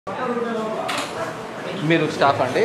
మీరు స్టాఫ్ అండి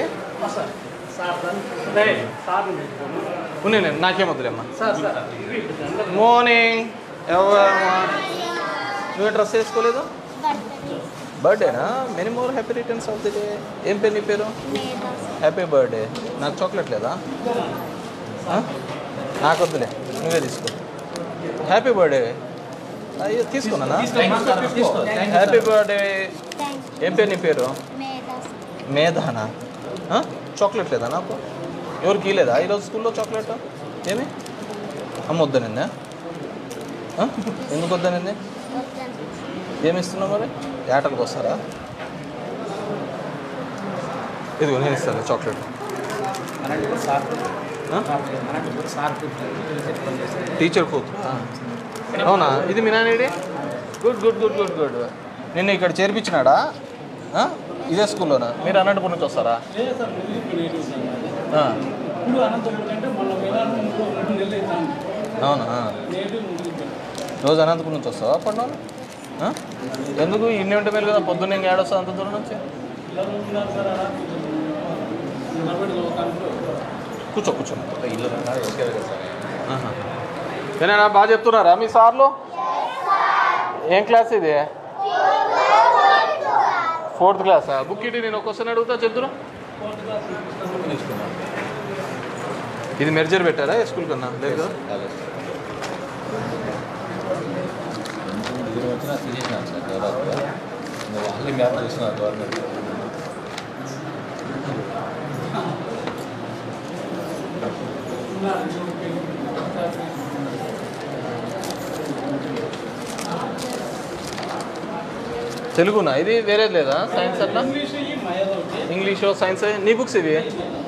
ఉన్నాయి నేను నాకేం వద్దులేమ్మా మార్నింగ్ ఎవరమ్మా నువ్వు డ్రెస్ వేసుకోలేదు బర్త్డేనా many more happy returns of the day ఏం పేరు నీ పేరు హ్యాపీ బర్త్డే నాకు చాక్లెట్ లేదా ఆ? నాకు వద్దులే నువ్వే తీసుకో హ్యాపీ బర్త్డే అయ్యో తీసుకున్నానా హ్యాపీ బర్త్డే ఏం పేరు నీ పేరు మేధానా ఆ? చాక్లెట్ లేదా నాకు ఎవరికి లేదా ఈరోజు స్కూల్లో చాక్లెట్ ఏమి అమ్మ వద్దనిందా ఆ? ఎందుకు వద్దనింది ఏమి ఇస్తున్నావు మరి ఏటలకు వస్తారా ఇదిగో నేను ఇస్తాను చాక్లెట్ ఆ? టీచర్ కూతురు అవునా ఇది మీ నాన్నేడి good good good good good నిన్ను ఇక్కడ చేర్పించినాడా ఆ? ఇదే స్కూల్లోనా మీరు అనంతపురం నుంచి వస్తారా ఆ. అవునా రోజు అనంతపురం నుంచి వస్తావా పడ్డాను ఎందుకు ఇన్ని ఉంటే మేలు కదా పొద్దున్న ఇంకా ఏడొస్తా అంత దూరం నుంచి కూర్చో కూర్చో ఆహా. ఏనాయనా బాగా చెప్తున్నారా మీ సార్లు ఏం క్లాస్ ఇది ఫోర్త్ క్లాసా బుక్ ఇటీ నేను ఒక క్వశ్చన్ అడుగుతా చెప్తున్నా ఇది మెర్జర్ పెట్టారా ఏ స్కూల్ కన్నా లేదు కదా దూరం వచ్చినా తీసేసినాను సార్ దాదాపుగా ఇంకా వాళ్ళే మ్యాప్ చేస్తున్నారు గవర్నమెంట్ తెలుగునా ఇది వేరేది లేదా సైన్స్ అట్లా ఇంగ్లీషు సైన్స్ నీ బుక్స్ ఇవి